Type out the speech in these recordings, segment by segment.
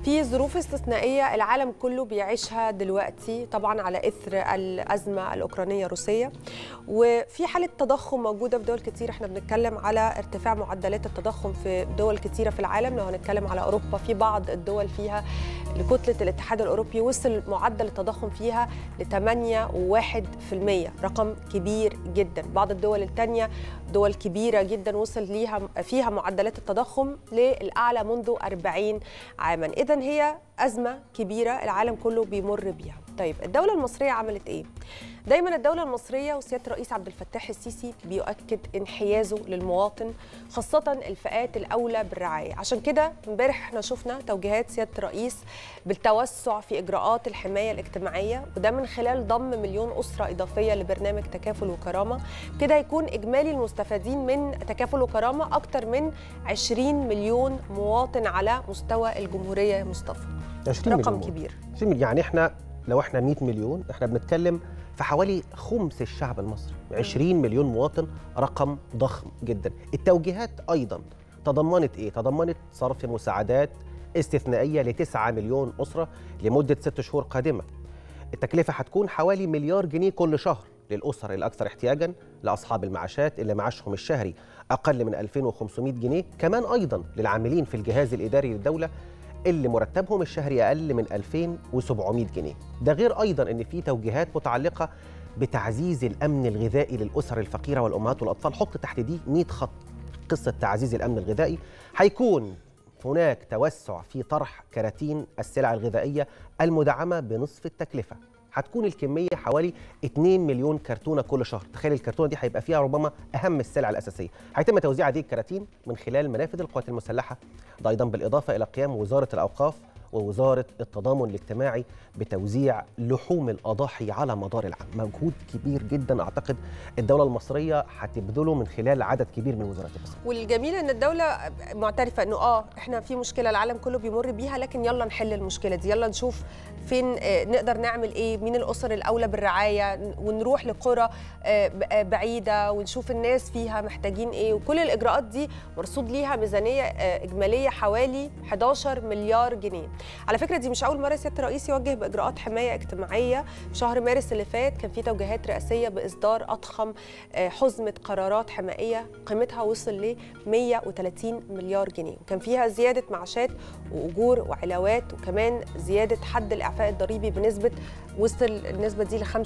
في ظروف استثنائية العالم كله بيعيشها دلوقتي طبعا على إثر الأزمة الأوكرانية الروسية وفي حالة تضخم موجودة في دول كتير احنا بنتكلم على ارتفاع معدلات التضخم في دول كتيرة في العالم لو هنتكلم على أوروبا في بعض الدول فيها لكتلة الاتحاد الأوروبي وصل معدل التضخم فيها ل 8.1% رقم كبير جدا بعض الدول الثانية دول كبيرة جدا وصل ليها فيها معدلات التضخم للأعلى منذ 40 عاما إذا هي أزمة كبيرة العالم كله بيمر بيها طيب الدولة المصرية عملت إيه؟ دايما الدولة المصرية وسيادة الرئيس عبد الفتاح السيسي بيؤكد انحيازه للمواطن خاصة الفئات الأولى بالرعاية عشان كده امبارح احنا شفنا توجيهات سيادة الرئيس بالتوسع في إجراءات الحماية الاجتماعية وده من خلال ضم مليون أسرة إضافية لبرنامج تكافل وكرامة كده هيكون إجمالي المستفيدين من تكافل وكرامة أكتر من 20 مليون مواطن على مستوى الجمهورية يا مصطفى 20 رقم مليون. كبير 20 مليون يعني احنا لو احنا 100 مليون احنا بنتكلم في حوالي خمس الشعب المصري 20 مليون مواطن رقم ضخم جدا التوجيهات ايضا تضمنت ايه تضمنت صرف مساعدات استثنائيه ل 9 مليون اسره لمده ست شهور قادمه التكلفه هتكون حوالي مليار جنيه كل شهر للاسر الاكثر احتياجا لاصحاب المعاشات اللي معاشهم الشهري اقل من 2500 جنيه كمان ايضا للعاملين في الجهاز الاداري للدوله اللي مرتبهم الشهري اقل من 2700 جنيه ده غير ايضا ان في توجيهات متعلقه بتعزيز الامن الغذائي للاسر الفقيره والامهات والاطفال حط تحت دي 100 خط قصه تعزيز الامن الغذائي هيكون هناك توسع في طرح كراتين السلع الغذائيه المدعمه بنصف التكلفه هتكون الكميه حوالي 2 مليون كرتونه كل شهر تخيل الكرتونه دي هيبقى فيها ربما اهم السلع الاساسيه هيتم توزيع هذه الكراتين من خلال منافذ القوات المسلحه ده ايضا بالاضافه الى قيام وزاره الاوقاف ووزاره التضامن الاجتماعي بتوزيع لحوم الاضاحي على مدار العام مجهود كبير جدا اعتقد الدوله المصريه هتبذله من خلال عدد كبير من وزارات الرسم والجميل ان الدوله معترفه انه اه احنا في مشكله العالم كله بيمر بيها لكن يلا نحل المشكله دي يلا نشوف فين آه، نقدر نعمل ايه مين الاسر الاولى بالرعايه ونروح لقرى آه، ب- آه، بعيده ونشوف الناس فيها محتاجين ايه وكل الاجراءات دي مرصود ليها ميزانيه آه، اجماليه حوالي 11 مليار جنيه على فكره دي مش اول مره سياده الرئيس يوجه باجراءات حمايه اجتماعيه في شهر مارس اللي فات كان في توجيهات رئاسيه باصدار اضخم آه، حزمه قرارات حمائيه قيمتها وصل ل 130 مليار جنيه وكان فيها زياده معاشات واجور وعلاوات وكمان زياده حد الاعفاء الضريبي بنسبه وصل النسبه دي ل 25%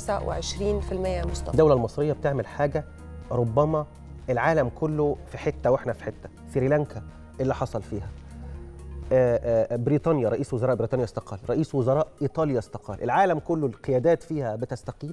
يا مصطفى الدوله المصريه بتعمل حاجه ربما العالم كله في حته واحنا في حته سريلانكا إيه اللي حصل فيها آه، آه، بريطانيا رئيس وزراء بريطانيا استقال رئيس وزراء ايطاليا استقال العالم كله القيادات فيها بتستقيل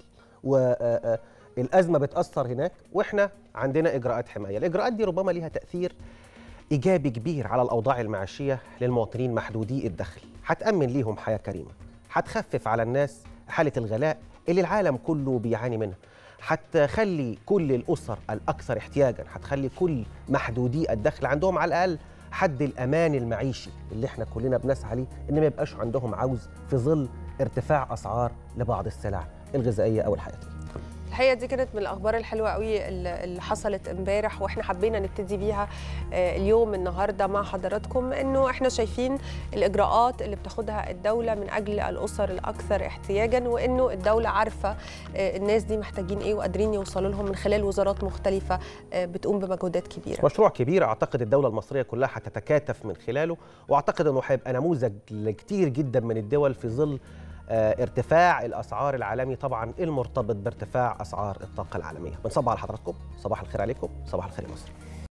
والازمه بتاثر هناك واحنا عندنا اجراءات حمايه الاجراءات دي ربما ليها تاثير ايجابي كبير على الاوضاع المعيشيه للمواطنين محدودي الدخل هتامن ليهم حياه كريمه هتخفف على الناس حاله الغلاء اللي العالم كله بيعاني منها هتخلي كل الاسر الاكثر احتياجا هتخلي كل محدودي الدخل عندهم على الاقل حد الامان المعيشي اللي احنا كلنا بنسعى ليه ان ما يبقاش عندهم عوز في ظل ارتفاع اسعار لبعض السلع الغذائيه او الحياتيه الحقيقه دي كانت من الاخبار الحلوه قوي اللي اللي حصلت امبارح واحنا حبينا نبتدي بيها آه، اليوم النهارده مع حضراتكم انه احنا شايفين الاجراءات اللي بتاخدها الدوله من اجل الاسر الاكثر احتياجا وانه الدوله عارفه آه، الناس دي محتاجين ايه وقادرين يوصلوا لهم من خلال وزارات مختلفه آه، بتقوم بمجهودات كبيره مشروع كبير اعتقد الدوله المصريه كلها هتتكاتف من خلاله واعتقد انه هيبقى نموذج لكتير جدا من الدول في ظل آه، ارتفاع الاسعار العالمي طبعا المرتبط بارتفاع اسعار الطاقه العالميه بنصب على حضراتكم صباح الخير عليكم صباح الخير يا مصر